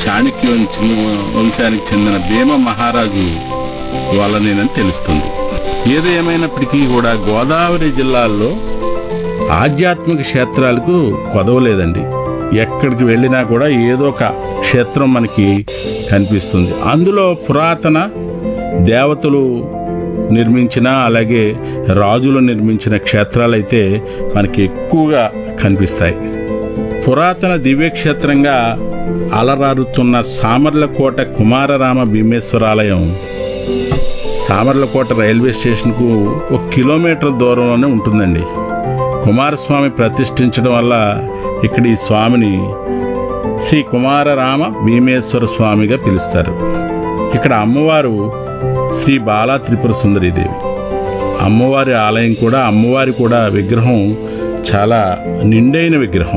చాణక్య వంశ- వంశానికి చెందిన భీమ మహారాజు వల్లనేనని తెలుస్తుంది ఏది ఏమైనప్పటికీ కూడా గోదావరి జిల్లాల్లో ఆధ్యాత్మిక క్షేత్రాలకు కొదవలేదండి ఎక్కడికి వెళ్ళినా కూడా ఏదో ఒక క్షేత్రం మనకి కనిపిస్తుంది అందులో పురాతన దేవతలు నిర్మించిన అలాగే రాజులు నిర్మించిన క్షేత్రాలైతే మనకి ఎక్కువగా కనిపిస్తాయి పురాతన దివ్యక్షేత్రంగా అలరారుతున్న సామర్లకోట కుమారరామ భీమేశ్వరాలయం సామర్లకోట రైల్వే స్టేషన్కు ఒక కిలోమీటర్ దూరంలోనే ఉంటుందండి కుమారస్వామి ప్రతిష్ఠించడం వల్ల ఇక్కడ ఈ స్వామిని శ్రీ కుమారరామ భీమేశ్వర స్వామిగా పిలుస్తారు ఇక్కడ అమ్మవారు శ్రీ బాలా త్రిపుర సుందరీదేవి అమ్మవారి ఆలయం కూడా అమ్మవారి కూడా విగ్రహం చాలా నిండైన విగ్రహం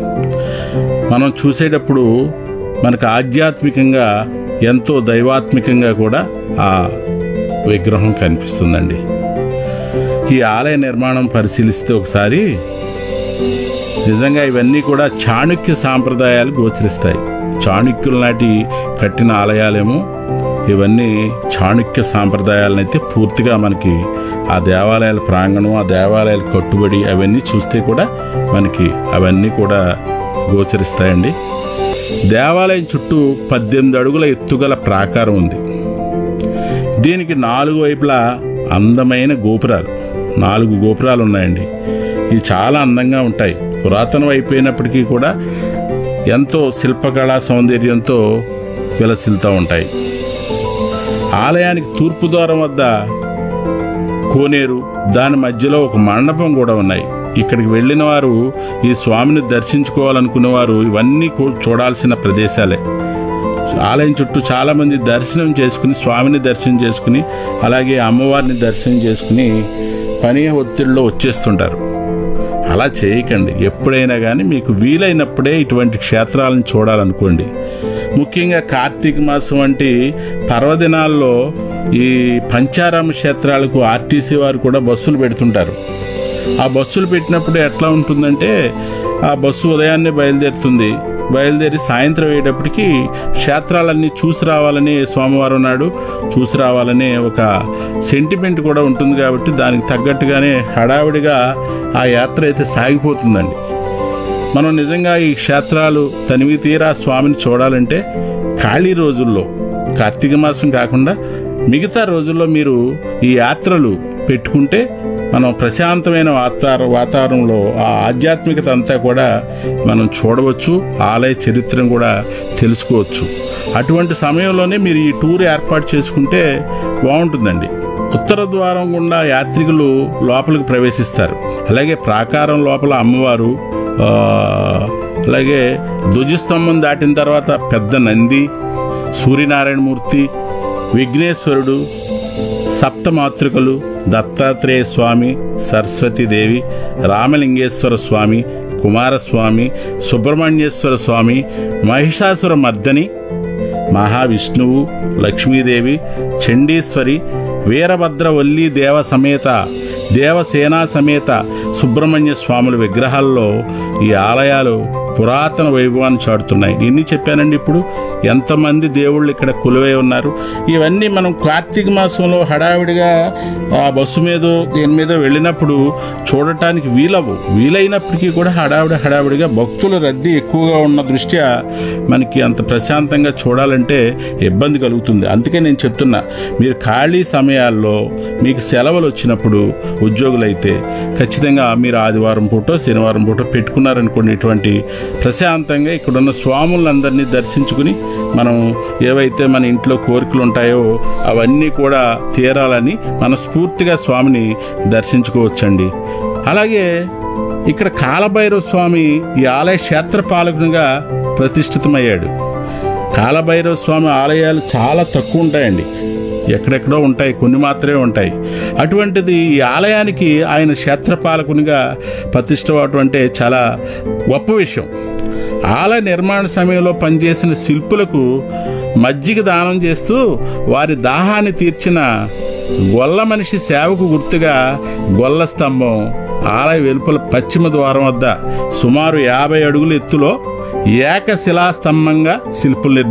మనం చూసేటప్పుడు మనకు ఆధ్యాత్మికంగా ఎంతో దైవాత్మికంగా కూడా ఆ విగ్రహం కనిపిస్తుందండి ఈ ఆలయ నిర్మాణం పరిశీలిస్తే ఒకసారి నిజంగా ఇవన్నీ కూడా చాణుక్య సాంప్రదాయాలు గోచరిస్తాయి చాణుక్యుల నాటి కట్టిన ఆలయాలేమో ఇవన్నీ చాణుక్య సాంప్రదాయాలనైతే పూర్తిగా మనకి ఆ దేవాలయాల ప్రాంగణం ఆ దేవాలయాల కట్టుబడి అవన్నీ చూస్తే కూడా మనకి అవన్నీ కూడా గోచరిస్తాయండి దేవాలయం చుట్టూ పద్దెనిమిది అడుగుల ఎత్తుగల ప్రాకారం ఉంది దీనికి నాలుగు వైపులా అందమైన గోపురాలు నాలుగు గోపురాలు ఉన్నాయండి ఇవి చాలా అందంగా ఉంటాయి పురాతనం అయిపోయినప్పటికీ కూడా ఎంతో శిల్పకళా సౌందర్యంతో విలసిల్తూ ఉంటాయి ఆలయానికి తూర్పు ద్వారం వద్ద కోనేరు దాని మధ్యలో ఒక మండపం కూడా ఉన్నాయి ఇక్కడికి వెళ్ళిన వారు ఈ స్వామిని దర్శించుకోవాలనుకునే వారు ఇవన్నీ కూ- చూడాల్సిన ప్రదేశాలే ఆలయం చుట్టూ చాలా మంది దర్శనం చేసుకుని స్వామిని దర్శనం చేసుకుని అలాగే అమ్మవారిని దర్శనం చేసుకుని పని ఒత్తిడిలో వచ్చేస్తుంటారు అలా చేయకండి ఎప్పుడైనా కానీ మీకు వీలైనప్పుడే ఇటువంటి క్షేత్రాలను చూడాలనుకోండి ముఖ్యంగా కార్తీక మాసం వంటి పర్వదినాల్లో ఈ పంచారామ క్షేత్రాలకు ఆర్టీసీ వారు కూడా బస్సులు పెడుతుంటారు ఆ బస్సులు పెట్టినప్పుడు ఎట్లా ఉంటుందంటే ఆ బస్సు ఉదయాన్నే బయలుదేరుతుంది బయలుదేరి సాయంత్రం అయ్యేటప్పటికి క్షేత్రాలన్నీ చూసి రావాలని సోమవారం నాడు చూసి రావాలనే ఒక సెంటిమెంట్ కూడా ఉంటుంది కాబట్టి దానికి తగ్గట్టుగానే హడావిడిగా ఆ యాత్ర అయితే సాగిపోతుందండి మనం నిజంగా ఈ క్షేత్రాలు తనివి తీరా స్వామిని చూడాలంటే ఖాళీ రోజుల్లో కార్తీక మాసం కాకుండా మిగతా రోజుల్లో మీరు ఈ యాత్రలు పెట్టుకుంటే మనం ప్రశాంతమైన వాతావర వాతావరణంలో ఆ ఆధ్యాత్మికత అంతా కూడా మనం చూడవచ్చు ఆలయ చరిత్రను కూడా తెలుసుకోవచ్చు అటువంటి సమయంలోనే మీరు ఈ టూర్ ఏర్పాటు చేసుకుంటే బాగుంటుందండి ఉత్తర ద్వారం గుండా యాత్రికులు లోపలికి ప్రవేశిస్తారు అలాగే ప్రాకారం లోపల అమ్మవారు ఆ, అలాగే ధ్వజస్తంభం దాటిన తర్వాత పెద్ద నంది సూర్యనారాయణమూర్తి విఘ్నేశ్వరుడు సప్తమాతృకలు దత్తాత్రేయ స్వామి సరస్వతీదేవి రామలింగేశ్వర స్వామి కుమారస్వామి సుబ్రహ్మణ్యేశ్వర స్వామి మహిషాసుర మర్దని మహావిష్ణువు లక్ష్మీదేవి చండీశ్వరి వీరభద్రవల్లి దేవ సమేత దేవసేనా సమేత సుబ్రహ్మణ్య స్వాముల విగ్రహాల్లో ఈ ఆలయాలు పురాతన వైభవాన్ని చాటుతున్నాయి ఎన్ని చెప్పానండి ఇప్పుడు ఎంతమంది దేవుళ్ళు ఇక్కడ కొలువై ఉన్నారు ఇవన్నీ మనం కార్తీక మాసంలో హడావిడిగా ఆ బస్సు మీద దేని మీద వెళ్ళినప్పుడు చూడటానికి వీలవు వీలైనప్పటికీ కూడా హడావిడి హడావిడిగా భక్తుల రద్దీ ఎక్కువగా ఉన్న దృష్ట్యా మనకి అంత ప్రశాంతంగా చూడాలంటే ఇబ్బంది కలుగుతుంది అందుకే నేను చెప్తున్నా మీరు ఖాళీ సమయాల్లో మీకు సెలవులు వచ్చినప్పుడు ఉద్యోగులైతే ఖచ్చితంగా మీరు ఆదివారం పూటో శనివారం పూటో పెట్టుకున్నారనుకోండి ఇటువంటి ప్రశాంతంగా ఇక్కడున్న స్వాములందరినీ దర్శించుకుని మనం ఏవైతే మన ఇంట్లో కోరికలు ఉంటాయో అవన్నీ కూడా తీరాలని మనస్ఫూర్తిగా స్వామిని దర్శించుకోవచ్చండి అలాగే ఇక్కడ కాలభైరవ స్వామి ఈ ఆలయ క్షేత్రపాలకునిగా ప్రతిష్ఠితమయ్యాడు కాలభైరవ స్వామి ఆలయాలు చాలా తక్కువ ఉంటాయండి ఎక్కడెక్కడో ఉంటాయి కొన్ని మాత్రమే ఉంటాయి అటువంటిది ఈ ఆలయానికి ఆయన క్షేత్రపాలకునిగా ప్రతిష్ట అవటం అంటే చాలా గొప్ప విషయం ఆలయ నిర్మాణ సమయంలో పనిచేసిన శిల్పులకు మజ్జిగ దానం చేస్తూ వారి దాహాన్ని తీర్చిన గొల్ల మనిషి సేవకు గుర్తుగా గొల్ల స్తంభం ఆలయ వెలుపల పశ్చిమ ద్వారం వద్ద సుమారు యాభై అడుగుల ఎత్తులో ఏకశిలా స్తంభంగా శిల్పులు నిర్మించారు